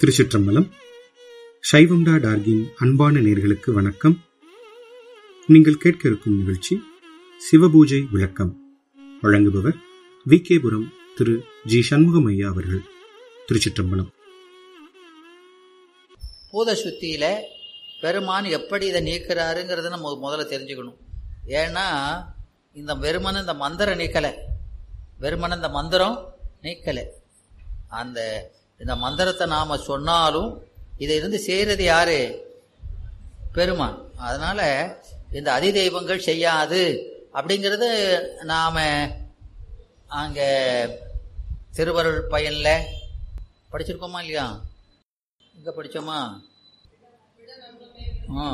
திருச்சிற்றம்பலம் சைவம்டா டார்கின் அன்பான நேர்களுக்கு வணக்கம் நீங்கள் கேட்க இருக்கும் நிகழ்ச்சி சிவபூஜை விளக்கம் வழங்குபவர் வி கேபுரம் திரு ஜி சண்முகம் ஐயா அவர்கள் திருச்சிற்றம்பலம் பூத சுத்தியில பெருமான் எப்படி இதை நீக்கிறாருங்கிறத நம்ம முதல்ல தெரிஞ்சுக்கணும் ஏன்னா இந்த வெறுமன இந்த மந்திரம் நீக்கலை வெறுமன இந்த மந்திரம் நீக்கலை அந்த இந்த மந்திரத்தை நாம சொன்னாலும் இதை இருந்து செய்யறது யாரு பெருமான் அதனால இந்த அதிதெய்வங்கள் செய்யாது அப்படிங்கிறது நாம அங்க திருவருள் பயன்ல படிச்சிருக்கோமா இல்லையா எங்க படிச்சோமா ஆ.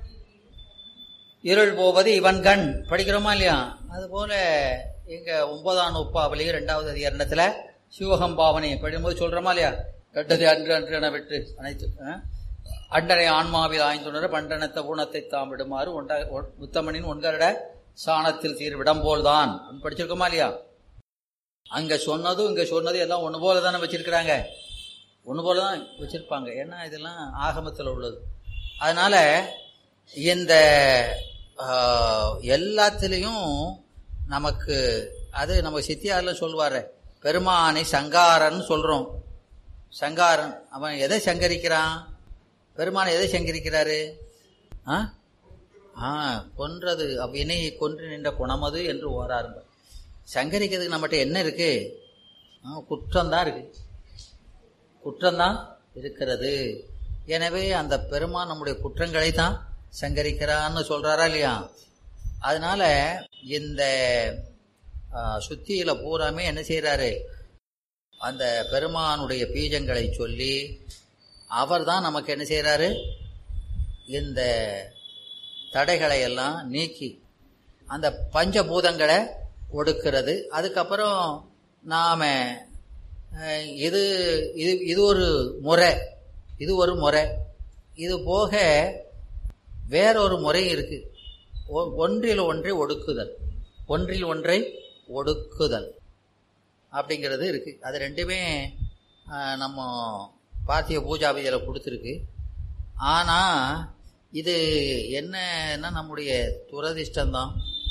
இருள் போவது இவன் கண் படிக்கிறோமா இல்லையா அது போல எங்க ஒன்பதாம் நூப்பாவிலையும் ரெண்டாவது அதிகாரணத்துல சிவகம் பாவனை படிக்கும்போது சொல்றோமா இல்லையா கட்டது அன்று அன்று என விட்டு அனைத்து ஆ? அண்டனை ஆன்மாவில் ஆய்ந்துணர பண்டனத்த ஊனத்தை தாம் விடுமாறு ஒண்ட ஒ- உத்தமனின் ஒன்கரட சாணத்தில் தீர் விடம் போல்தான் அப்படின்னு படிச்சிருக்கோமா இல்லையா அங்க சொன்னதும் இங்க சொன்னதும் எல்லாம் ஒண்ணு போல தானே வச்சிருக்கிறாங்க ஒன்று போல தான் வச்சிருப்பாங்க ஏன்னா இதெல்லாம் ஆகமத்தில் உள்ளது அதனால இந்த ஆஹ், எல்லாத்துலேயும் நமக்கு அது நம்ம சித்தியாரில் சொல்வாரு பெருமானை சங்காரன் சொல்றோம் சங்காரன் அவன் எதை சங்கரிக்கிறான் பெருமானை எதை சங்கரிக்கிறாரு ஆ ஆ கொன்றது அவ்வினையை கொன்று நின்ற குணமது என்று ஓராருங்க சங்கரிக்கிறதுக்கு நம்மகிட்ட என்ன இருக்கு ஆ, குற்றம்தான் இருக்கு குற்றம்தான் இருக்கிறது எனவே அந்த பெருமான் நம்முடைய குற்றங்களை தான் சங்கரிக்கிறான்னு சொல்றாரா இல்லையா அதனால இந்த ஆ, சுத்தியில பூராமே என்ன செய்யறாரு அந்த பெருமானுடைய பீஜங்களை சொல்லி அவர் தான் நமக்கு என்ன செய்யறாரு இந்த தடைகளை எல்லாம் நீக்கி அந்த பஞ்சபூதங்களை ஒடுக்கிறது அதுக்கப்புறம் நாம அஹ், இது இது இது ஒரு முறை இது ஒரு முறை இது போக வேறொரு முறை இருக்கு ஒ- ஒன்றில் ஒன்றை ஒடுக்குதல் ஒன்றில் ஒன்றை ஒடுக்குதல் அப்படிங்கிறது இருக்கு அது ரெண்டுமே அஹ், நம்ம பார்த்திய பூஜாபிதியில் கொடுத்துருக்கு ஆனால் இது என்னன்னா நம்முடைய துரதிர்ஷ்டம்தான்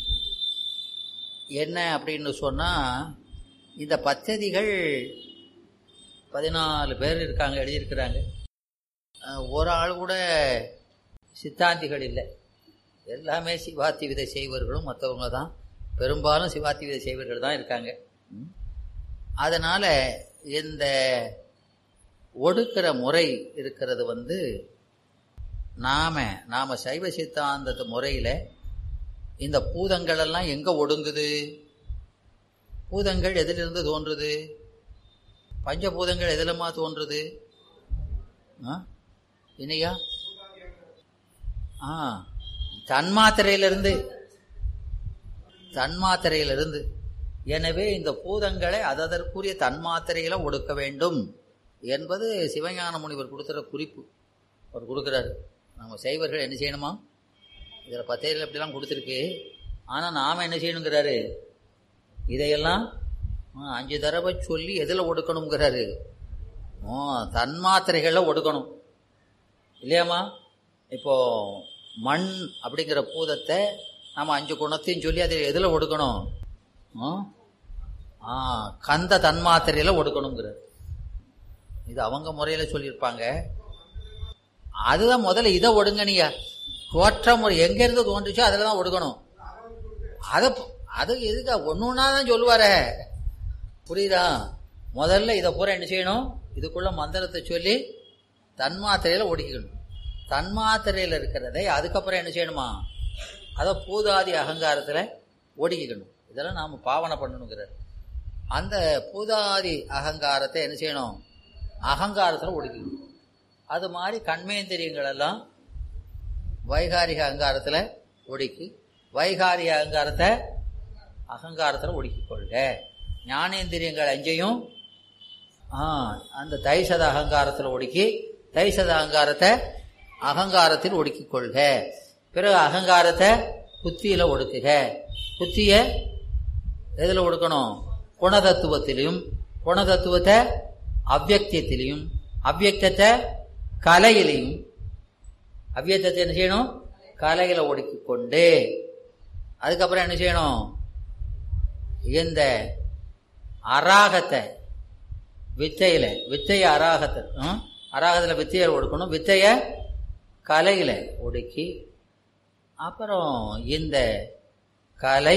என்ன அப்படின்னு சொன்னால் இந்த பத்ததிகள் பதினாலு பேர் இருக்காங்க எழுதியிருக்கிறாங்க அஹ், ஒரு ஆள் கூட சித்தாந்திகள் இல்லை எல்லாமே சிவாத்தி விதை செய்வர்களும் மற்றவங்க தான் பெரும்பாலும் சிவாத்தி விதை செய்வர்கள் தான் இருக்காங்க ம். அதனால இந்த ஒடுக்கிற முறை இருக்கிறது வந்து நாம நாம சைவ சித்தாந்தத்து முறையில இந்த பூதங்கள் எல்லாம் எங்க ஒடுங்குது பூதங்கள் எதிலிருந்து தோன்றுது பஞ்சபூதங்கள் எதிலமா தோன்றுது ஆ? இனியா ஆ தன்மாத்திரையிலிருந்து தன்மாத்திரையிலிருந்து எனவே இந்த பூதங்களை அதற்குரிய தன்மாத்திரையில ஒடுக்க வேண்டும் என்பது சிவஞான முனிவர் கொடுத்துற குறிப்பு அவர் கொடுக்குறாரு நம்ம சைவர்கள் என்ன செய்யணுமா இதில் பத்தேரில் இப்படிலாம் கொடுத்துருக்கு ஆனால் நாம் என்ன செய்யணுங்கிறாரு இதையெல்லாம் ஆ, அஞ்சு தடவை சொல்லி எதில் ஒடுக்கணுங்கிறாரு ஆ, தன்மாத்திரைகளில் ஒடுக்கணும் இல்லையாம்மா இப்போ மண் அப்படிங்கிற பூதத்தை நம்ம அஞ்சு குணத்தையும் சொல்லி அதில் எதில் ஒடுக்கணும் ஆ? ஆ கந்த தன்மாத்திரையில் ஒடுக்கணுங்கிறார் இது அவங்க முறையில் சொல்லியிருப்பாங்க அதுதான் முதல்ல இதை ஒடுங்கனியா தோற்ற முறை எங்கேருந்து தோன்றுச்சோ அதில் தான் ஒடுக்கணும் அதை அது எதுக்கா ஒன்று ஒன்றா தான் சொல்லுவாரே புரியுதா முதல்ல இதை பூரா என்ன செய்யணும் இதுக்குள்ள மந்திரத்தை சொல்லி தன்மாத்திரையில் ஒடுக்கிக்கணும் தன்மாத்திரையில் இருக்கிறதை அதுக்கப்புறம் என்ன செய்யணுமா அதை பூதாதி அகங்காரத்தில் ஒடுக்கிக்கணும் இதெல்லாம் நாம் பாவனை பண்ணணுங்கிறார் அந்த பூதாதி அகங்காரத்தை என்ன செய்யணும் அகங்காரத்தில் ஒடுக்கிக்கணும் அது மாதிரி கண்மேந்திரியங்கள் எல்லாம் வைகாரிக அகங்காரத்தில் ஒடுக்கி வைகாரிக அகங்காரத்தை அகங்காரத்தில் ஒடுக்கிக் கொள்க ஞானேந்திரியங்கள் அஞ்சையும் ஆ அந்த தைசத அகங்காரத்தில் ஒடுக்கி தைசத அகங்காரத்தை அகங்காரத்தில் ஒடுக்கிக் கொள்க பிறகு அகங்காரத்தை புத்தியில ஒடுக்குக புத்திய எதில் ஒடுக்கணும் குணதத்துவத்திலையும் குணதத்துவத்தை அவ்வக்தியத்திலையும் அவ்வியக்தத்தை கலையிலையும் அவ்வியக்தத்தை என்ன செய்யணும் கலையில ஒடுக்கி கொண்டு அதுக்கப்புறம் என்ன செய்யணும் இந்த அராகத்தை வித்தையில வித்தைய அராகத்தை ம்? அராகத்துல வித்தையை ஒடுக்கணும் வித்தைய கலையில ஒடுக்கி அப்புறம் இந்த கலை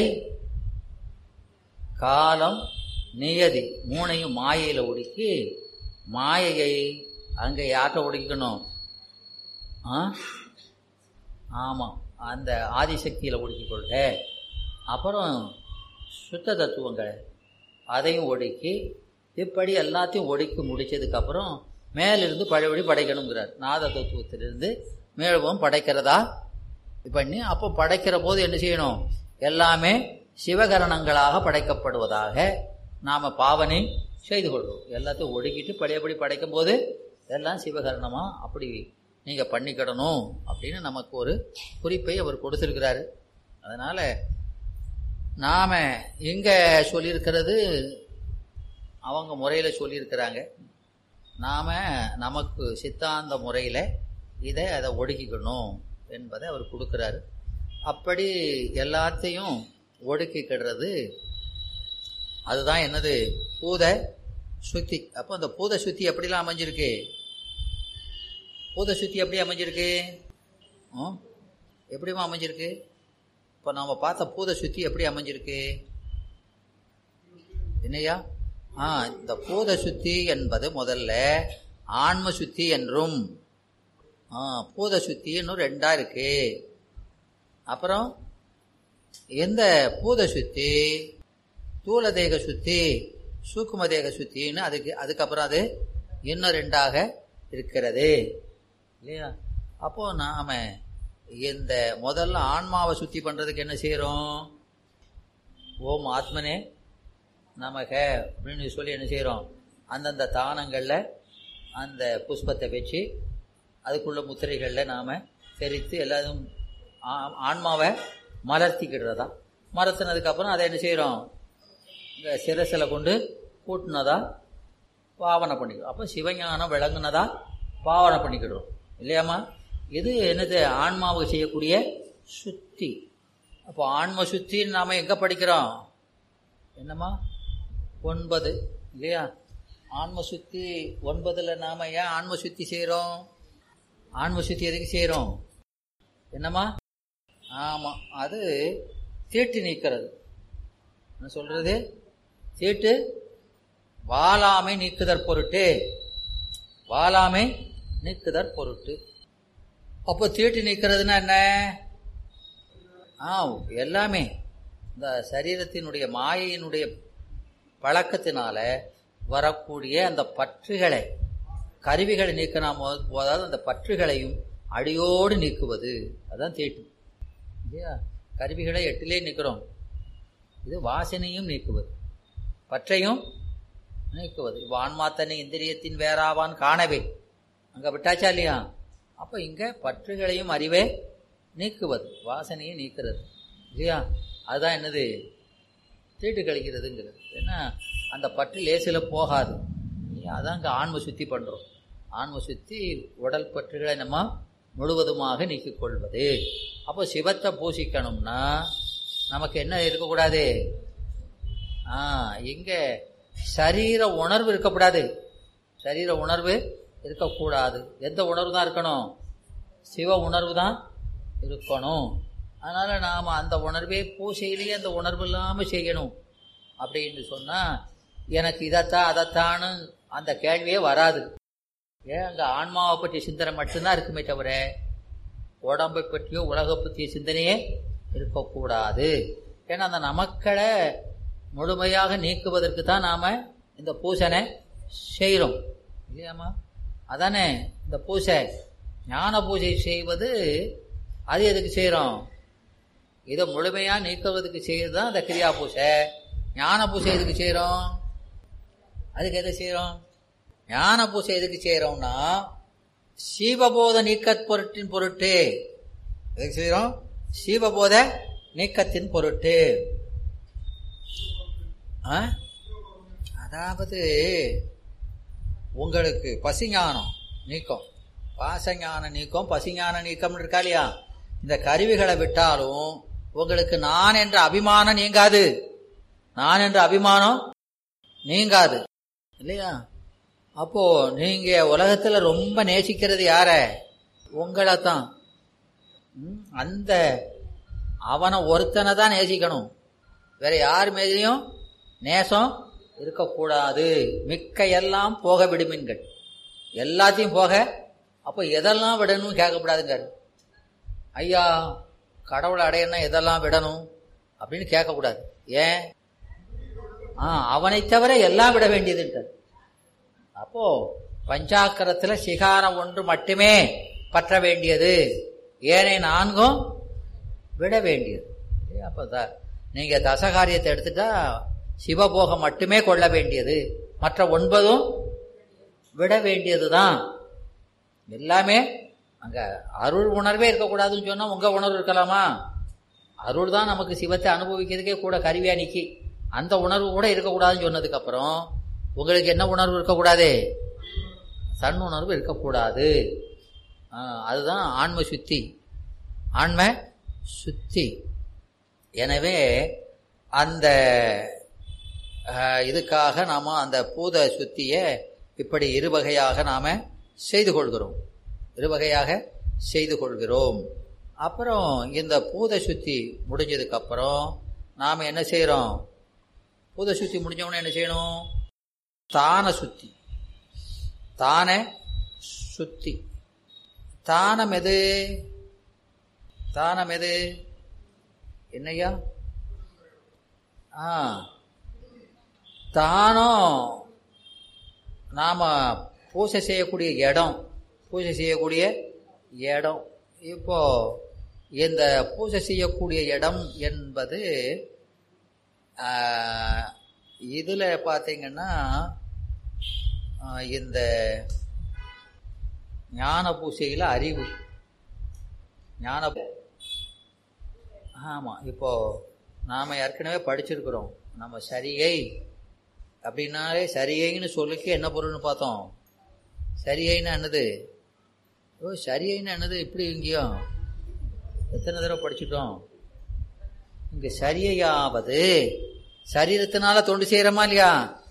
காலம் நியதி மூணையும் மாயையில ஒடுக்கி மாயையை அங்க யார்கிட்ட ஒடுக்கணும் ஆ ஆமாம் அந்த ஆதிசக்தியில் ஒடுக்கிக்கொள்ள அப்புறம் சுத்த தத்துவங்கள் அதையும் ஒடுக்கி இப்படி எல்லாத்தையும் ஒடுக்கி முடிச்சதுக்கப்புறம் மேலிருந்து பழையபடி படைக்கணுங்கிறார் நாத தத்துவத்திலிருந்து மேலும் படைக்கிறதா பண்ணி அப்போ படைக்கிற போது என்ன செய்யணும் எல்லாமே சிவகரணங்களாக படைக்கப்படுவதாக நாம பாவனை செய்து கொள்வோம் எல்லாத்தையும் ஒடுக்கிட்டு பழையபடி படைக்கும் போது எல்லாம் சிவகரணமா அப்படி நீங்க பண்ணிக்கிடணும் அப்படின்னு நமக்கு ஒரு குறிப்பை அவர் கொடுத்திருக்கிறாரு அதனால நாம இங்க சொல்லியிருக்கிறது அவங்க முறையில சொல்லியிருக்கிறாங்க நாம நமக்கு சித்தாந்த முறையில இதை அதை ஒடுக்கிக்கணும் என்பதை அவர் கொடுக்கிறாரு அப்படி எல்லாத்தையும் ஒடுக்கிக்கிடுறது அதுதான் என்னது பூத சுத்தி அப்போ அந்த பூத சுத்தி எப்படிலாம் அமைஞ்சிருக்கு பூத சுத்தி எப்படி அமைஞ்சிருக்கு ம்? எப்படிமா அமைஞ்சிருக்கு இப்போ நாம பார்த்த பூத சுத்தி எப்படி அமைஞ்சிருக்கு என்னையா ஆ இந்த பூத சுத்தி என்பது முதல்ல ஆன்ம சுத்தி என்றும் ஆ பூத சுத்தி இன்னும் ரெண்டா இருக்கு அப்புறம் எந்த பூத சுத்தி தூல தேக சுத்தி சூக்கும தேக சுத்தின்னு அதுக்கு அதுக்கப்புறம் அது இன்னும் ரெண்டாக இருக்கிறது இல்லையா அப்போ நாம இந்த முதல்ல ஆன்மாவை சுத்தி பண்றதுக்கு என்ன செய்யறோம் ஓம் ஆத்மனே நமக அப்படின்னு சொல்லி என்ன செய்யறோம் அந்தந்த தானங்கள்ல அந்த புஷ்பத்தை வச்சு அதுக்குள்ள முத்திரைகள்ல நாம தெரித்து எல்லாரும் ஆ- ஆன்மாவை மலர்த்திக்கிடுறதா மலர்த்தினதுக்கு அப்புறம் அதை என்ன செய்யறோம் இந்த சிரசில் கொண்டு கூட்டினதா பாவனை பண்ணிக்கிறோம் அப்போ சிவஞானம் விளங்குனதா பாவனை பண்ணிக்கிடுறோம் இல்லையாம்மா இது என்னது ஆன்மாவுக்கு செய்யக்கூடிய சுத்தி அப்போ ஆன்ம சுத்தின்னு நாம எங்க படிக்கிறோம் என்னம்மா ஒன்பது இல்லையா ஆன்ம சுத்தி ஒன்பதுல நாம ஏன் ஆன்ம சுத்தி செய்றோம் ஆன்ம சுத்தி எதுக்கு செய்றோம் என்னம்மா ஆமா அது தீட்டு நீக்கிறது என்ன சொல்றது தீட்டு வாளாமை நீக்குதற் பொருட்டு வாளாமை நீக்குதற் பொருட்டு அப்போ தீட்டு நீக்கிறதுனா என்ன ஆ எல்லாமே இந்த சரீரத்தினுடைய மாயையினுடைய பழக்கத்தினால வரக்கூடிய அந்த பற்றுகளை கருவிகளை நீக்கினா போதாது அந்த பற்றுகளையும் அடியோடு நீக்குவது அதான் தீட்டு இல்லையா கருவிகளை எட்டிலே நீக்கிறோம் இது வாசனையும் நீக்குவது பற்றையும் நீக்குவது இப்போ ஆன்மாத்தனை இந்திரியத்தின் வேறாவான் காணவே அங்க விட்டாச்சா இல்லையா அப்போ இங்க பற்றுகளையும் அறிவே நீக்குவது வாசனையை நீக்கிறது இல்லையா அதுதான் என்னது தீட்டு கழிக்கிறதுங்கிறது ஏன்னா அந்த பற்று லேசில் போகாது இல்லையா? அதான் இங்கே ஆன்ம சுத்தி பண்றோம் ஆன்ம சுத்தி உடல் பற்றுகளை நம்ம முழுவதுமாக நீக்கிக் கொள்வது அப்போ சிவத்தை பூசிக்கணும்னா நமக்கு என்ன இருக்கக்கூடாது ஆ இங்க சரீர உணர்வு இருக்கக்கூடாது சரீர உணர்வு இருக்கக்கூடாது எந்த உணர்வு தான் இருக்கணும் சிவ உணர்வு தான் இருக்கணும் அதனால நாம அந்த உணர்வே பூசையிலேயே அந்த உணர்வு இல்லாம செய்யணும் அப்படின்னு சொன்னா எனக்கு இதைத்தான் அதைத்தான்னு அந்த கேள்வியே வராது ஏன் அங்க ஆன்மாவை பற்றிய சிந்தனை மட்டும்தான் இருக்குமே தவிர உடம்பை பற்றியோ உலகை பற்றிய சிந்தனையே இருக்கக்கூடாது ஏன்னா அந்த நமக்களை முழுமையாக நீக்குவதற்கு தான் நாம இந்த பூசனை செய்கிறோம் இல்லையாம்மா அதானே இந்த பூசை ஞான பூஜை செய்வது அது எதுக்கு செய்கிறோம் இதை முழுமையா நீக்குவதற்கு செய்யறது தான் அந்த கிரியா பூசை ஞான பூசை எதுக்கு செய்கிறோம் அதுக்கு எது செய்கிறோம் ஞான பூசை எதுக்கு செய்கிறோம்னா சீவபோத நீக்கத் பொருட்டின் பொருட்டு எதுக்கு செய்கிறோம் சீவபோத நீக்கத்தின் பொருட்டு ஆ? அதாவது உங்களுக்கு பசிஞானம் நீக்கம் பாசஞான நீக்கம் பசிஞான நீக்கம் இருக்கா இல்லையா இந்த கருவிகளை விட்டாலும் உங்களுக்கு நான் என்ற அபிமானம் நீங்காது நான் என்ற அபிமானம் நீங்காது இல்லையா அப்போ நீங்க உலகத்துல ரொம்ப நேசிக்கிறது யார உங்களை தான் ம், அந்த அவனை ஒருத்தனை தான் நேசிக்கணும் வேற யார் மீதையும் நேசம் இருக்கக்கூடாது மிக்க எல்லாம் போக விடுமீன்கள் எல்லாத்தையும் போக அப்போ எதெல்லாம் விடணும்னு கேட்கக்கூடாதுங்க ஐயா கடவுளை அடையணும் எதெல்லாம் விடணும் அப்படின்னு கேட்கக்கூடாது ஏன் ஆ அவனை தவிர எல்லாம் விட வேண்டியதுன்றது அப்போ பஞ்சாக்கரத்துல சிகாரம் ஒன்று மட்டுமே பற்ற வேண்டியது ஏனை நான்கும் விட வேண்டியது இல்லையா? அப்ப த- நீங்க தசகாரியத்தை எடுத்துட்டா சிவபோகம் மட்டுமே கொள்ள வேண்டியது மற்ற ஒன்பதும் விட வேண்டியதுதான் எல்லாமே அங்க அருள் உணர்வே இருக்கக்கூடாதுன்னு சொன்னா உங்க உணர்வு இருக்கலாமா அருள் தான் நமக்கு சிவத்தை அனுபவிக்கிறதுக்கே கூட கருவியா நிக்கி அந்த உணர்வு கூட இருக்கக்கூடாதுன்னு சொன்னதுக்கு அப்புறம் உங்களுக்கு என்ன உணர்வு இருக்கக்கூடாது சன் உணர்வு இருக்கக்கூடாது ஆ, அதுதான் ஆன்ம சுத்தி ஆன்ம சுத்தி எனவே அந்த அஹ், இதுக்காக நாம அந்த பூத சுத்தியை இப்படி இருவகையாக நாம செய்து கொள்கிறோம் இருவகையாக செய்து கொள்கிறோம் அப்புறம் இந்த பூத சுத்தி முடிஞ்சதுக்கு அப்புறம் நாம என்ன செய்யறோம் பூத சுத்தி முடிஞ்சவொடனே என்ன செய்யணும் தான சுத்தி தான சுத்தி தானம் எது தானம் எது என்னய்யா ஆ தானம் நாம பூஜை செய்யக்கூடிய இடம் பூஜை செய்யக்கூடிய இடம் இப்போ இந்த பூஜை செய்யக்கூடிய இடம் என்பது ஆ, இதுல பார்த்தீங்கன்னா ஆ, இந்த ஞான பூசையில் அறிவு ஞான பூ- ஆமா இப்போ நாம ஏற்கனவே படிச்சிருக்கிறோம் நம்ம சரியை அப்படின்னாலே சரியைன்னு சொல்லிக்கு என்ன பொருள்னு பார்த்தோம் சரியைன்னு என்னது ஓ சரியைன்னு என்னது இப்படி இங்கேயும் எத்தனை தடவை படிச்சிட்டோம் இங்க சரியையாவது சரீரத்தினால தொண்டு செய்யறோமா இல்லையா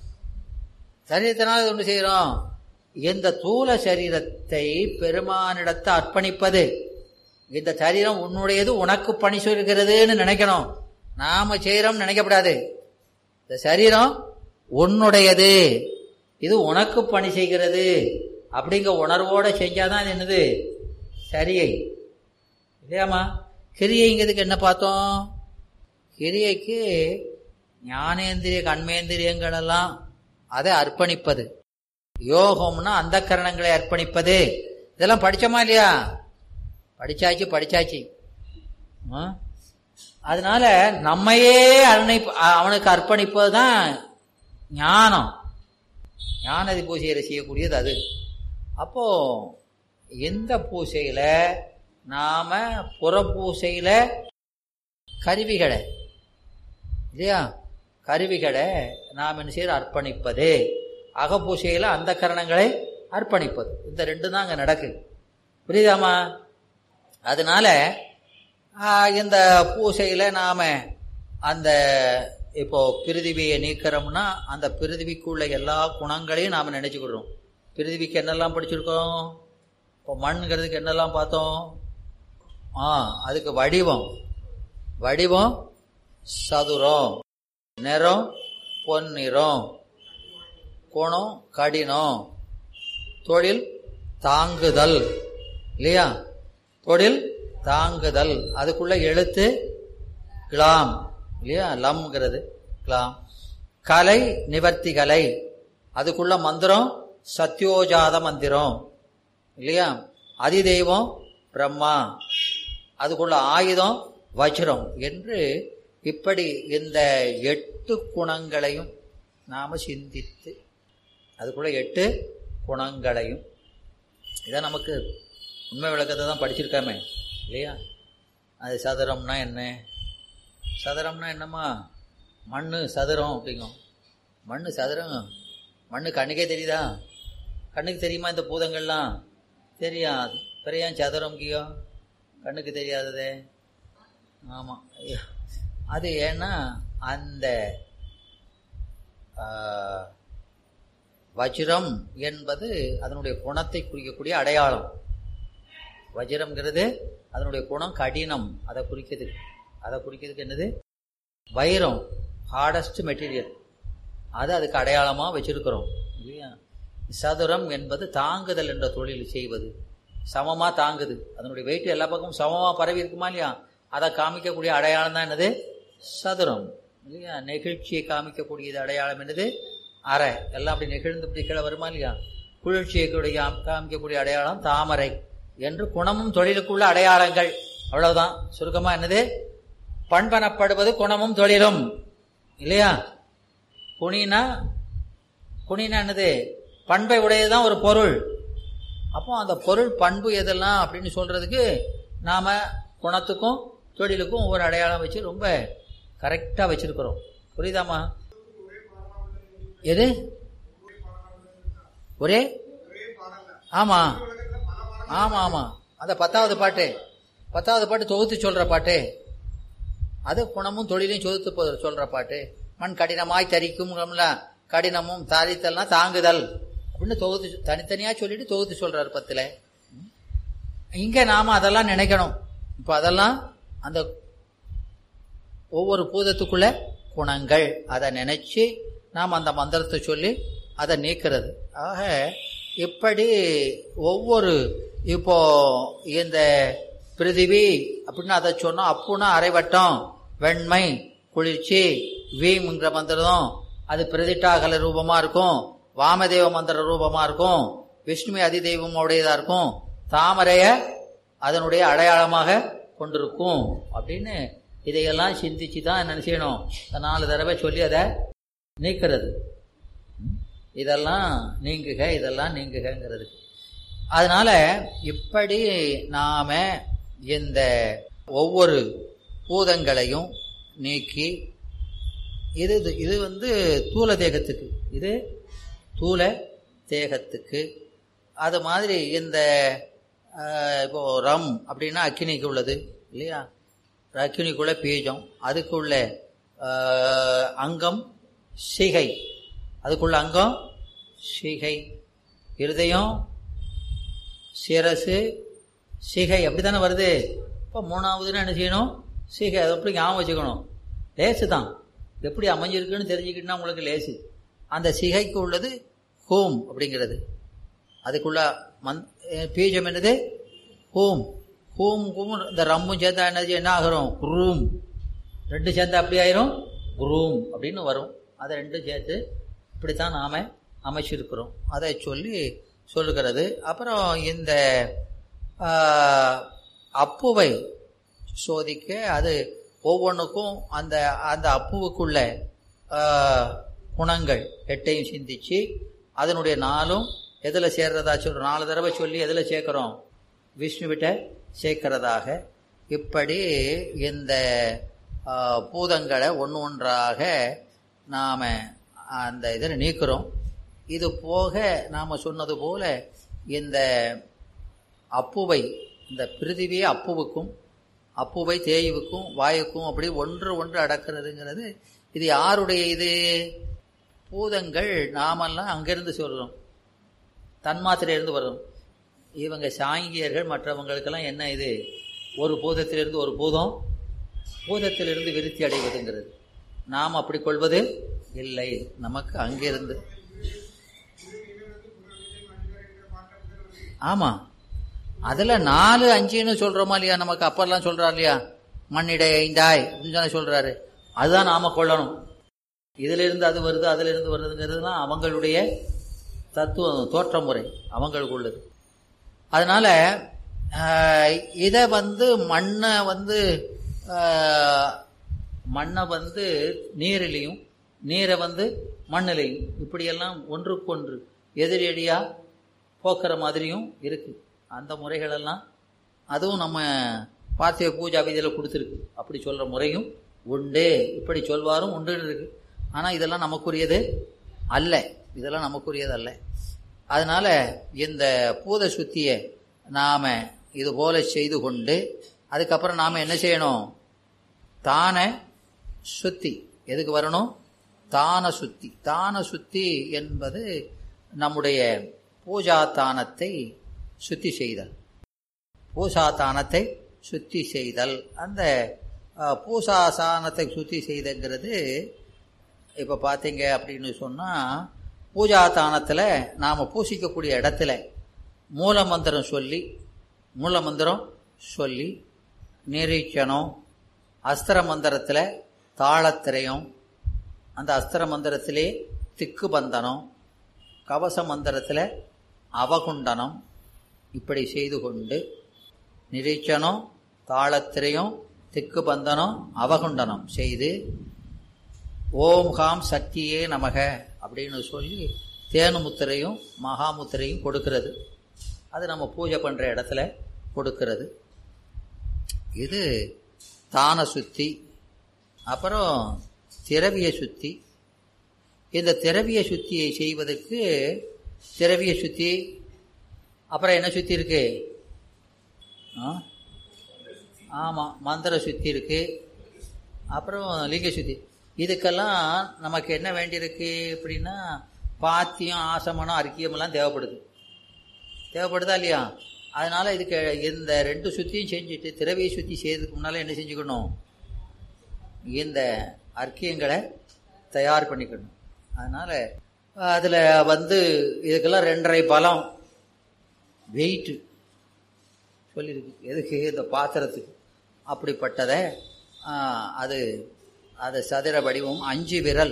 சரீரத்தினால தொண்டு செய்யறோம் இந்த தூல சரீரத்தை பெருமானிடத்தை அர்ப்பணிப்பது இந்த சரீரம் உன்னுடையது உனக்கு பணி சொல்கிறதுன்னு நினைக்கணும் நாம செய்யறோம் நினைக்கப்படாது இந்த சரீரம் உன்னுடையது இது உனக்கு பணி செய்கிறது அப்படிங்கிற உணர்வோட செஞ்சாதான் இது என்னது சரியை இல்லையாமா கிரியைங்கிறதுக்கு என்ன பார்த்தோம் கிரியைக்கு ஞானேந்திரிய கண்மேந்திரியங்கள் எல்லாம் அதை அர்ப்பணிப்பது யோகம்னா அந்த கரணங்களை அர்ப்பணிப்பது இதெல்லாம் படிச்சோமா இல்லையா படிச்சாச்சு படிச்சாச்சு ஆ? அதனால நம்மையே அர்ணை அவனுக்கு அர்ப்பணிப்பது தான் ஞானம் ஞானதி பூஜையில செய்யக்கூடியது அது அப்போ எந்த பூசையில நாம புற பூசையில கருவிகளை இல்லையா கருவிகளை நாம் என்ன செய்யற அர்ப்பணிப்பது அகப்பூசையில அந்த கரணங்களை அர்ப்பணிப்பது இந்த ரெண்டு தான் அங்க நடக்குது புரியுதாமா அதனால ஆ, இந்த பூசையில நாம அந்த இப்போ பிரிதிவியை நீக்கிறோம்னா அந்த பிரிதிவிக்குள்ள எல்லா குணங்களையும் நாம நினைச்சுக்கிடுறோம் பிரிதிவிக்கு என்னெல்லாம் படிச்சிருக்கோம் இப்போ மண்ங்கிறதுக்கு என்னெல்லாம் பார்த்தோம் ஆ அதுக்கு வடிவம் வடிவம் சதுரம் நிறம் பொன்னிறம் குணம் கடினம் தொழில் தாங்குதல் இல்லையா தொழில் தாங்குதல் அதுக்குள்ள எழுத்து கிளாம் இல்லையா லம்ங்கிறது கிளாம் கலை நிவர்த்தி கலை அதுக்குள்ள மந்திரம் சத்யோஜாத மந்திரம் இல்லையா அதிதெய்வம் பிரம்மா அதுக்குள்ள ஆயுதம் வஜ்ரம் என்று இப்படி இந்த எட்டு குணங்களையும் நாம சிந்தித்து அதுக்குள்ள எட்டு குணங்களையும் இதை நமக்கு உண்மை விளக்கத்தை தான் படிச்சிருக்காமே இல்லையா அது சதுரம்னா என்ன சதுரம்னா என்னம்மா மண்ணு சதுரம் அப்படிங்கும் மண்ணு சதுரம் மண்ணு கண்ணுக்கே தெரியுதா கண்ணுக்கு தெரியுமா இந்த பூதங்கள்லாம் தெரியாது பெரியான் சதுரம் கியோ கண்ணுக்கு தெரியாததே ஆமாம் அது ஏன்னா அந்த வஜ்ரம் என்பது அதனுடைய குணத்தை குறிக்கக்கூடிய அடையாளம் வஜ்ரம்ங்கிறது அதனுடைய குணம் கடினம் அதை குறிக்கிறது அதை குறிக்கிறதுக்கு என்னது வைரம் ஹார்டஸ்ட் மெட்டீரியல் அது அதுக்கு அடையாளமாக வச்சிருக்கிறோம் இல்லையா சதுரம் என்பது தாங்குதல் என்ற தொழில் செய்வது சமமாக தாங்குது அதனுடைய வெயிட் எல்லா பக்கமும் சமமாக பரவி இருக்குமா இல்லையா அதை காமிக்கக்கூடிய அடையாளம் தான் என்னது சதுரம் இல்லையா நெகிழ்ச்சியை காமிக்கக்கூடியது அடையாளம் என்னது அரை எல்லாம் அப்படி நெகிழ்ந்து இப்படி கீழே வருமா இல்லையா குளிர்ச்சியை காமிக்கக்கூடிய அடையாளம் தாமரை என்று குணமும் தொழிலுக்குள்ள அடையாளங்கள் அவ்வளவுதான் சுருக்கமா என்னது பண்பனப்படுவது குணமும் தொழிலும் இல்லையா குணினா குணினா என்னது பண்பை உடையதுதான் ஒரு பொருள் அப்போ அந்த பொருள் பண்பு எதெல்லாம் அப்படின்னு சொல்றதுக்கு நாம குணத்துக்கும் தொழிலுக்கும் ஒவ்வொரு அடையாளம் வச்சு ரொம்ப கரெக்டாக வச்சிருக்கிறோம் புரியுதாமா எது ஒரே ஆமா ஆமா ஆமா அந்த பத்தாவது பாட்டு பத்தாவது பாட்டு தொகுத்து சொல்ற பாட்டு அது குணமும் தொழிலையும் தொகுத்து சொல்ற பாட்டு மண் கடினமாய் தரிக்கும் கடினமும் தாரித்தல்னா தாங்குதல் அப்படின்னு தொகுத்து தனித்தனியா சொல்லிட்டு தொகுத்து சொல்றாரு பத்துல இங்க நாம அதெல்லாம் நினைக்கணும் இப்ப அதெல்லாம் அந்த ஒவ்வொரு பூதத்துக்குள்ள குணங்கள் அதை நினைச்சு நாம் அந்த மந்திரத்தை சொல்லி அதை நீக்கிறது ஆக இப்படி ஒவ்வொரு இப்போ இந்த பிரிதிவி அப்படின்னு அதை சொன்னோம் அப்புனா அரைவட்டம் வெண்மை குளிர்ச்சி வீம்ங்கிற மந்திரம் அது பிரதிட்டாகல ரூபமா இருக்கும் வாமதேவ மந்திர ரூபமா இருக்கும் விஷ்ணுமி அதிதெய்வம் உடையதா இருக்கும் தாமரைய அதனுடைய அடையாளமாக கொண்டிருக்கும் அப்படின்னு இதையெல்லாம் சிந்திச்சு தான் என்ன செய்யணும் நாலு தடவை சொல்லி அதை நீக்கிறது இதெல்லாம் நீங்குக இதெல்லாம் நீங்குகிறது அதனால இப்படி நாம இந்த ஒவ்வொரு பூதங்களையும் நீக்கி இது இது வந்து தூல தேகத்துக்கு இது தூல தேகத்துக்கு அது மாதிரி இந்த இப்போ ரம் அப்படின்னா அக்கினிக்கு உள்ளது இல்லையா அக்கினிக்குள்ள பீஜம் அதுக்குள்ள அங்கம் சிகை அதுக்குள்ள அங்கம் சிகை இருதயம் சிரசு சிகை அப்படி தானே வருது இப்போ மூணாவதுன்னு என்ன செய்யணும் சிகை அதை எப்படி ஞாபகம் வச்சுக்கணும் லேசு தான் எப்படி அமைஞ்சிருக்குன்னு தெரிஞ்சுக்கிட்டுனா உங்களுக்கு லேசு அந்த சிகைக்கு உள்ளது ஹோம் அப்படிங்கிறது அதுக்குள்ள மந் பீஜம் என்னது ஹோம் ஹூம் ஹூம் இந்த ரம்மும் சேர்ந்தா என்னது என்ன ஆகிறோம் குரூம் ரெண்டு சேர்ந்தா அப்படி ஆயிரும் குரூம் அப்படின்னு வரும் அதை ரெண்டும் சேர்த்து இப்படித்தான் நாம அமைச்சிருக்கிறோம் அதை சொல்லி சொல்லுகிறது அப்புறம் இந்த அப்புவை சோதிக்க அது ஒவ்வொன்றுக்கும் அந்த அந்த அப்புவுக்குள்ள குணங்கள் எட்டையும் சிந்திச்சு அதனுடைய நாளும் எதில் சேர்றதா சொல்கிறோம் நாலு தடவை சொல்லி எதில் சேர்க்குறோம் விஷ்ணுவிட்ட சேர்க்கிறதாக இப்படி இந்த பூதங்களை ஒன்று ஒன்றாக நாம் அந்த இதில் நீக்கிறோம் இது போக நாம் சொன்னது போல இந்த அப்புவை இந்த பிரிதிவிய அப்புவுக்கும் அப்புவை தேய்வுக்கும் வாயுக்கும் அப்படி ஒன்று ஒன்று அடக்கிறதுங்கிறது இது யாருடைய இது பூதங்கள் நாமெல்லாம் அங்கிருந்து சொல்கிறோம் தன்மாத்திரையிலிருந்து வரும் இவங்க சாங்கியர்கள் மற்றவங்களுக்கெல்லாம் என்ன இது ஒரு பூதத்திலிருந்து ஒரு பூதம் பூதத்திலிருந்து விருத்தி அடைவதுங்கிறது நாம் அப்படி கொள்வது இல்லை நமக்கு அங்கிருந்து ஆமா அதுல நாலு அஞ்சுன்னு சொல்றோமா இல்லையா நமக்கு அப்பெல்லாம் சொல்றா இல்லையா மண்ணிடை ஐந்தாய் அப்படின்னு சொல்றாரு அதுதான் நாம கொள்ளணும் இதுல இருந்து அது வருது அதுல இருந்து வருதுங்கிறதுலாம் அவங்களுடைய தத்துவம் தோற்ற முறை அவங்களுக்கு உள்ளது அதனால இதை வந்து மண்ணை வந்து மண்ணை வந்து நீரிலையும் நீரை வந்து மண்ணிலையும் இப்படியெல்லாம் ஒன்றுக்கொன்று எதிரடியா போக்குற மாதிரியும் இருக்கு அந்த முறைகளெல்லாம் அதுவும் நம்ம பார்த்திவ பூஜா விதியில் கொடுத்துருக்கு அப்படி சொல்ற முறையும் உண்டு இப்படி சொல்வாரும் உண்டுன்னு இருக்கு ஆனால் இதெல்லாம் நமக்குரியது அல்ல இதெல்லாம் நமக்குரியது அல்ல அதனால இந்த பூத சுத்தியை நாம இது போல செய்து கொண்டு அதுக்கப்புறம் நாம என்ன செய்யணும் தான சுத்தி எதுக்கு வரணும் தான சுத்தி தான சுத்தி என்பது நம்முடைய பூஜா தானத்தை சுத்தி செய்தல் பூசா தானத்தை சுத்தி செய்தல் அந்த அஹ், பூசா சாணத்தை சுத்தி செய்தங்கிறது இப்போ பார்த்தீங்க அப்படின்னு சொன்னால் பூஜா தானத்தில் நாம் பூசிக்கக்கூடிய இடத்துல மூல மந்திரம் சொல்லி மூல மந்திரம் சொல்லி நிரீட்சணம் அஸ்திர மந்திரத்தில் தாளத்திரையும் அந்த அஸ்திர மந்திரத்திலே திக்கு பந்தனம் கவச மந்திரத்தில் அவகுண்டனம் இப்படி செய்து கொண்டு நிரீட்சணம் தாளத்திரையும் திக்கு பந்தனம் அவகுண்டனம் செய்து ஓம் ஹாம் சக்தியே நமக அப்படின்னு சொல்லி தேனுமுத்திரையும் மகாமுத்திரையும் கொடுக்கிறது அது நம்ம பூஜை பண்ணுற இடத்துல கொடுக்கிறது இது தான சுத்தி அப்புறம் திரவிய சுத்தி இந்த திரவிய சுத்தியை செய்வதற்கு திரவிய சுத்தி அப்புறம் என்ன சுத்தி இருக்கு ஆ ஆமாம் மந்திர சுத்தி இருக்கு அப்புறம் லிங்க சுத்தி இதுக்கெல்லாம் நமக்கு என்ன வேண்டியிருக்கு அப்படின்னா பாத்தியம் ஆசமனம் அர்க்கியமெல்லாம் தேவைப்படுது தேவைப்படுதா இல்லையா அதனால இதுக்கு இந்த ரெண்டு சுத்தியும் செஞ்சுட்டு திரவிய சுத்தி செய்யறதுக்கு முன்னால என்ன செஞ்சுக்கணும் இந்த அர்க்கியங்களை தயார் பண்ணிக்கணும் அதனால அதில் வந்து இதுக்கெல்லாம் ரெண்டரை பலம் வெயிட்டு சொல்லியிருக்கு எதுக்கு இந்த பாத்திரத்துக்கு அப்படிப்பட்டதை ஆ, அது அது சதுர வடிவம் அஞ்சு விரல்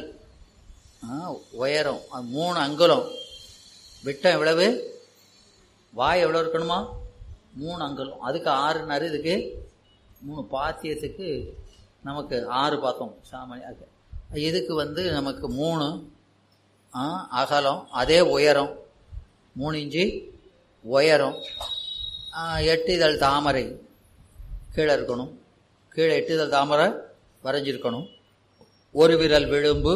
ஆ, உயரம் அது மூணு அங்குலம் விட்டம் எவ்வளவு வாய் எவ்வளோ இருக்கணுமா மூணு அங்குலம் அதுக்கு ஆறுனாரு இதுக்கு மூணு பாத்தியத்துக்கு நமக்கு ஆறு பார்த்தோம் சாமானிய இதுக்கு வந்து நமக்கு மூணு ஆ, அகலம் அதே உயரம் மூணு இன்ச்சு உயரம் ஆ, எட்டு இதழ் தாமரை கீழே இருக்கணும் கீழே எட்டு இதழ் தாமரை வரைஞ்சிருக்கணும் ஒரு விரல் விளிம்பு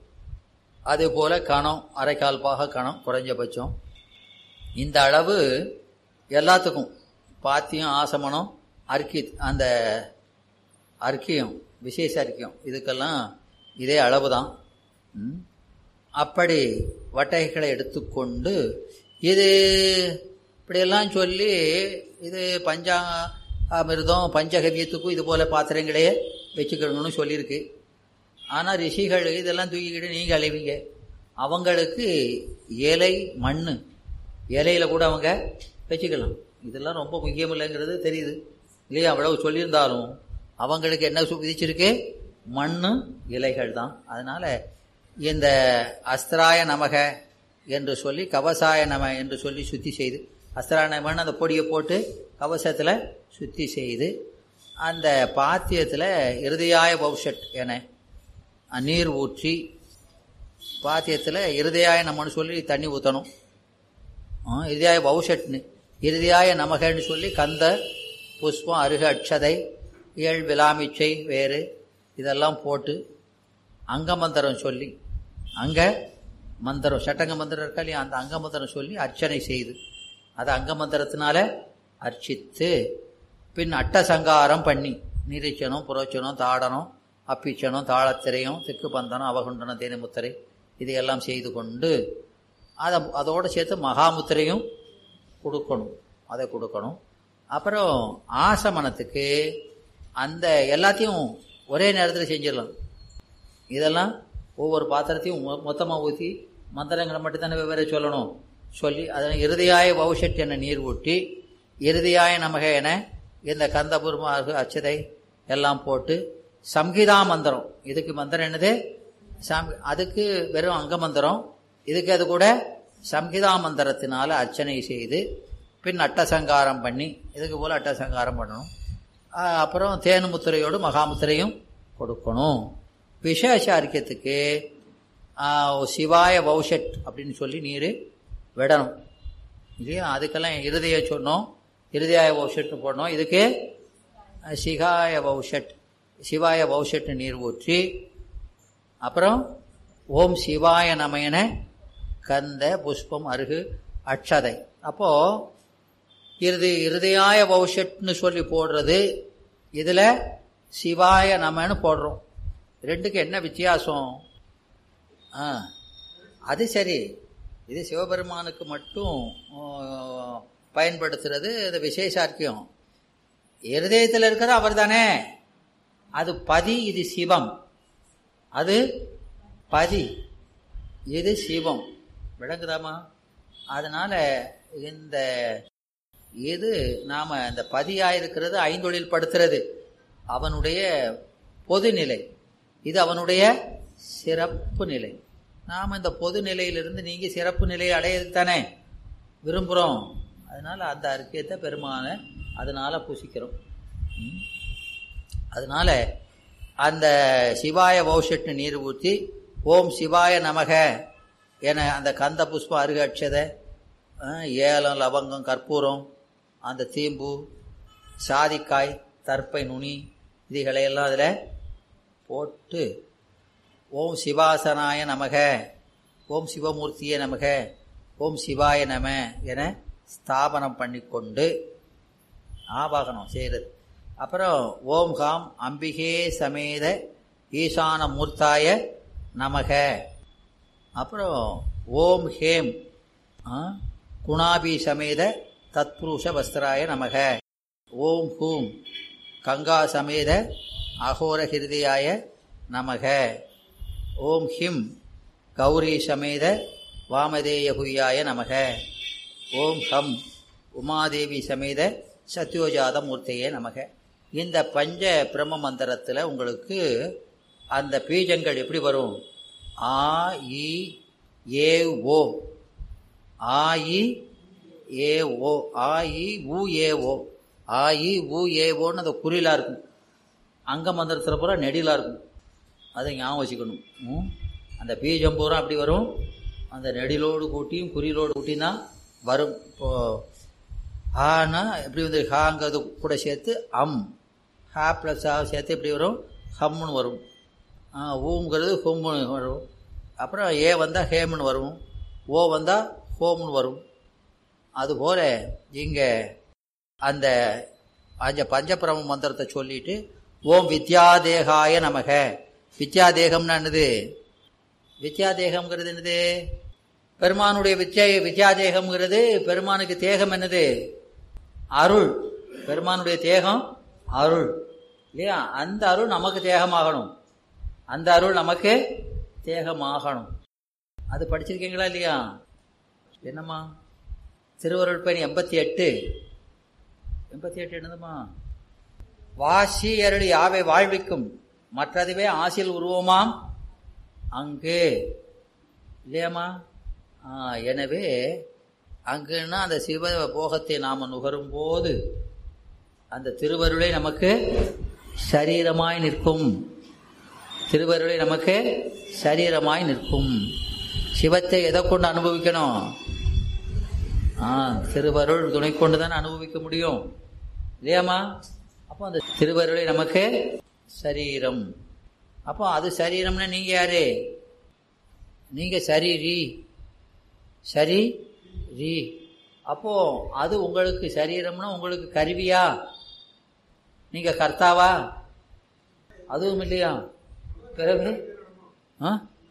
அதே போல் கணம் அரைக்கால் பாக கணம் குறைஞ்சபட்சம் இந்த அளவு எல்லாத்துக்கும் பாத்தியம் ஆசமனம் அர்க்கி அந்த அர்க்கியம் விசேஷ அர்க்கியம் இதுக்கெல்லாம் இதே அளவு தான் ம். அப்படி வட்டைகளை எடுத்துக்கொண்டு இது இப்படியெல்லாம் சொல்லி இது பஞ்சாமிர்தம் பஞ்சகவியத்துக்கும் இது போல பாத்திரங்களே வச்சுக்கணும்னு சொல்லியிருக்கு ஆனால் ரிஷிகள் இதெல்லாம் தூக்கிக்கிட்டு நீங்கள் அழைவீங்க அவங்களுக்கு இலை மண் இலையில கூட அவங்க வச்சுக்கலாம் இதெல்லாம் ரொம்ப முக்கியம் இல்லைங்கிறது தெரியுது இல்லையா அவ்வளவு சொல்லியிருந்தாலும் அவங்களுக்கு என்ன சு- விதிச்சிருக்கு மண்ணு இலைகள் தான் அதனால இந்த அஸ்திராய நமக என்று சொல்லி கவசாய நம என்று சொல்லி சுத்தி செய்து அஸ்திராய நமன்னு அந்த பொடியை போட்டு கவசத்தில் சுத்தி செய்து அந்த பாத்தியத்தில் இருதயாய பௌஷட் என நீர் ஊற்றி பாத்தியத்தில் இருதயாய நம்மன்னு சொல்லி தண்ணி ஊற்றணும் இருதயாய பௌஷட்னு இருதயாய நமகன்னு சொல்லி கந்த புஷ்பம் அருக அட்சதை ஏழ் விலாமிச்சை வேறு இதெல்லாம் போட்டு அங்க மந்திரம் சொல்லி அங்க மந்திரம் சட்டங்க மந்திரம் இருக்கா இல்லையா அந்த அங்க மந்திரம் சொல்லி அர்ச்சனை செய்து அதை அங்க மந்திரத்தினால அர்ச்சித்து பின் அட்டசங்காரம் பண்ணி நிரீச்சனம் புரோச்சனம் தாடனம் அப்பிச்சனம் தாளத்திரையும் திக்கு பந்தனம் அவகுண்டனம் தேனிமுத்திரை இதையெல்லாம் செய்து கொண்டு அதை அதோடு சேர்த்து மகாமுத்திரையும் கொடுக்கணும் அதை கொடுக்கணும் அப்புறம் ஆசமனத்துக்கு அந்த எல்லாத்தையும் ஒரே நேரத்தில் செஞ்சிடலாம் இதெல்லாம் ஒவ்வொரு பாத்திரத்தையும் மொத்தமாக ஊற்றி மந்திரங்களை மட்டும்தானே வெவ்வேறு சொல்லணும் சொல்லி அதனை இறுதியாய பௌஷட் என நீர் ஊட்டி இறுதியாய நமக என இந்த கந்தபுர்மா அச்சதை எல்லாம் போட்டு சம்ஹிதா மந்திரம் இதுக்கு மந்திரம் என்னது சாமி அதுக்கு வெறும் அங்க மந்திரம் இதுக்கு அது கூட சம்ஹிதா மந்திரத்தினால அர்ச்சனை செய்து பின் அட்டசங்காரம் பண்ணி இதுக்கு போல அட்டசங்காரம் பண்ணணும் ஆஹ் அப்புறம் தேனுமுத்திரையோடு மகாமுத்திரையும் கொடுக்கணும் விசேஷ அரிக்கத்துக்கு ஆஹ் சிவாய பௌஷட் அப்படின்னு சொல்லி நீர் விடணும் இல்லையா அதுக்கெல்லாம் இருதய சொன்னோம் இருதயாய பௌஷட்னு போடணும் இதுக்கு அஹ், சிகாய பௌஷட் சிவாய பௌஷட்னு நீர் ஊற்றி அப்புறம் ஓம் சிவாய நமயன கந்த புஷ்பம் அருகு அட்சதை அப்போ இருது இருதயாய பௌஷட்னு சொல்லி போடுறது இதுல சிவாய நமன்னு போடுறோம் ரெண்டுக்கு என்ன வித்தியாசம் ஆ அது சரி இது சிவபெருமானுக்கு மட்டும் ஆ, பயன்படுத்துறது இது விசேஷார்க்கியம் இருதயத்தில் இருக்கிறது அவர் தானே அது பதி இது சிவம் அது பதி இது சிவம் விளங்குதாமா அதனால இந்த இது நாம இந்த பதியா இருக்கிறது ஐந்தொழில் படுத்துறது அவனுடைய பொதுநிலை இது அவனுடைய சிறப்பு நிலை நாம இந்த பொது நிலையிலிருந்து நீங்க சிறப்பு நிலையை அடையிறது தானே விரும்புகிறோம் அதனால அந்த அர்க்கியத்தை பெருமான அதனால பூசிக்கிறோம் ம். அதனால அந்த சிவாய பௌஷட்னு நீர் ஊற்றி ஓம் சிவாய நமக என அந்த கந்த புஷ்பம் அருகட்சதை அஹ், ஏலம் லவங்கம் கற்பூரம் அந்த தீம்பு சாதிக்காய் தர்ப்பை நுனி இதுகளையெல்லாம் அதில் போட்டு ஓம் சிவாசனாய நமக ஓம் சிவமூர்த்தியே நமக ஓம் சிவாய நம என ஸ்தாபனம் பண்ணிக்கொண்டு ஆவாகனம் செய்கிறது அப்புறம் ஓம் காம் அம்பிகே சமேத ஈசான மூர்த்தாய நமக அப்புறம் ஓம் ஹேம் ஆ, குணாபி சமேத தத்புருஷ வஸ்திராய நமக ஓம் ஹூம் கங்கா சமேத அகோர ஹிருதயாய நமக ஓம் ஹிம் கௌரி சமேத வாமதேய புய்யாய நமக ஓம் ஹம் உமாதேவி சமேத சத்யோஜாத மூர்த்தியே நமக இந்த பஞ்ச பிரம்ம மந்திரத்தில் உங்களுக்கு அந்த பீஜங்கள் எப்படி வரும் ஆ இ ஏ ஓ ஆ இ ஏ ஓ ஆ இ உ ஏ ஓ ஆ இ உ ஏ ஓன்னு அந்த குறிலா இருக்கும் அங்க மந்திரத்தில் பூரா நெடிலா இருக்கும் அதை ஞாபகம் வச்சுக்கணும் ம். அந்த பீஜம் பூரா அப்படி வரும் அந்த நெடிலோடு கூட்டியும் குறிலோடு கூட்டியும் தான் வரும் இப்போ ஹானா எப்படி வந்து ஹாங்கிறது கூட சேர்த்து அம் ஹா ப்ளஸ் ஆ சேர்த்து எப்படி வரும் ஹம்னு வரும் ஆ, ஊங்கிறது ஹும்னு வரும் அப்புறம் ஏ வந்தால் ஹேம்னு வரும் ஓ வந்தால் ஹோம்னு வரும் அதுபோல இங்கே அந்த அந்த பஞ்சபிரம மந்திரத்தை சொல்லிட்டு ஓம் வித்யாதேகாய நமக வித்யாதேகம்னா என்னது வித்யாதேகம்ங்கிறது என்னது பெருமானுடைய வித்யா வித்யாதேகம்ங்கிறது பெருமானுக்கு தேகம் என்னது அருள் பெருமானுடைய தேகம் அருள் இல்லையா அந்த அருள் நமக்கு தேகமாகணும் அந்த அருள் நமக்கு தேகமாகணும் அது படிச்சிருக்கீங்களா இல்லையா என்னம்மா திருவருள் பயணி எண்பத்தி எட்டு எண்பத்தி எட்டு என்னதுமா வாசி அருள் யாவை வாழ்விக்கும் மற்றதுவே ஆசில் உருவமாம் அங்கு இல்லையாம்மா ஆ, எனவே அங்குன்னா அந்த சிவ போகத்தை நாம நுகரும் போது அந்த திருவருளை நமக்கு சரீரமாய் நிற்கும் திருவருளை நமக்கு சரீரமாய் நிற்கும் சிவத்தை எதை கொண்டு அனுபவிக்கணும் ஆ திருவருள் துணை கொண்டு தானே அனுபவிக்க முடியும் இல்லையாம்மா அப்போ அந்த திருவருளை நமக்கு சரீரம் அப்போ அது சரீரம்னா நீங்க யாரு நீங்க சரீரி சரி ரீ அப்போ அது உங்களுக்கு சரீரம்னா உங்களுக்கு கருவியா நீங்க கர்த்தாவா அதுவும் இல்லையா பிறகு ஆ?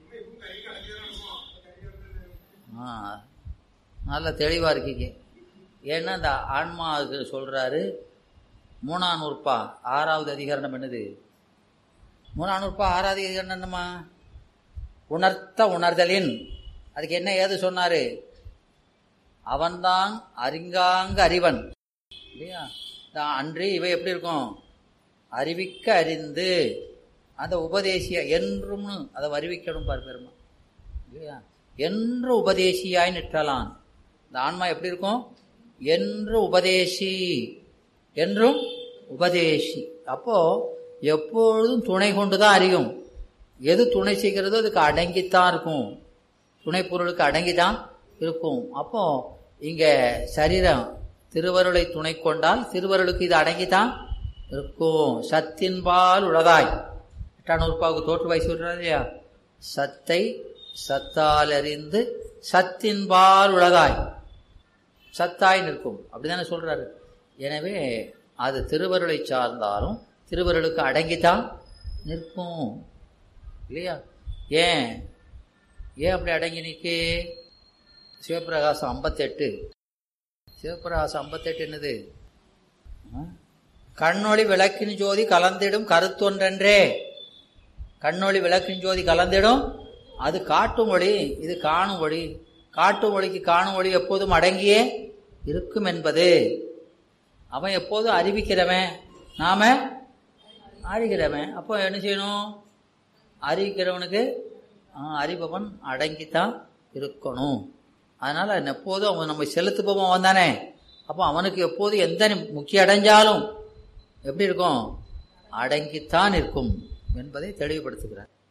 ஆ நல்ல தெளிவா இருக்கீங்க ஏன்னா இந்த ஆன்மாவுக்கு சொல்றாரு மூணாம் நூற்பா ஆறாவது அதிகரணம் என்னது மூணாம் நூற்பா ஆறாவது அதிகரணம் என்னம்மா உணர்த்த உணர்தலின் அதுக்கு என்ன ஏது சொன்னாரு அவன்தான் அறிங்காங்க அறிவன் இல்லையா இந்த அன்றி இவை எப்படி இருக்கும் அறிவிக்க அறிந்து அந்த உபதேசிய என்றும்னு அதை அறிவிக்கணும் பாரு பெருமா இல்லையா என்று உபதேசியாய் நிற்றலான் இந்த ஆன்மா எப்படி இருக்கும் என்று உபதேசி என்றும் உபதேசி அப்போ எப்பொழுதும் துணை கொண்டுதான் அறியும் எது துணை செய்கிறதோ அதுக்கு அடங்கித்தான் இருக்கும் துணை பொருளுக்கு அடங்கிதான் இருக்கும் அப்போ இங்க சரீரம் திருவருளை துணை கொண்டால் திருவருளுக்கு இது அடங்கித்தான் இருக்கும் சத்தின்பால் உலகாய் எட்டாம் நூற்பாவுக்கு தோற்று வயசு சொல்றாரு இல்லையா சத்தை சத்தால் அறிந்து சத்தின்பால் உலகாய் சத்தாய் நிற்கும் அப்படிதானே சொல்றாரு எனவே அது திருவருளை சார்ந்தாலும் திருவருளுக்கு அடங்கித்தான் நிற்கும் இல்லையா ஏன் ஏன் அப்படி அடங்கி நிற்கு சிவபிரகாசம் ஐம்பத்தெட்டு சிவபிரகாசம் ஐம்பத்தெட்டு என்னது ஆ? கண்ணொளி விளக்கின் ஜோதி கலந்திடும் கருத்தொன்றென்றே கண்ணொளி விளக்கின் ஜோதி கலந்திடும் அது காட்டும் ஒளி இது காணும் ஒளி காட்டும் ஒளிக்கு காணும் ஒளி எப்போதும் அடங்கியே இருக்கும் என்பது அவன் எப்போதும் அறிவிக்கிறவன் நாம அறிகிறவன் அப்போ என்ன செய்யணும் அறிவிக்கிறவனுக்கு ஆ, அறிபவன் அடங்கித்தான் இருக்கணும் அதனால எப்போதும் அவன் நம்ம செலுத்துபவன் அவன் தானே அப்போ அவனுக்கு எப்போதும் எந்த முக்கிய அடைஞ்சாலும் எப்படி இருக்கும் அடங்கித்தான் இருக்கும் என்பதை தெளிவுபடுத்துகிறார்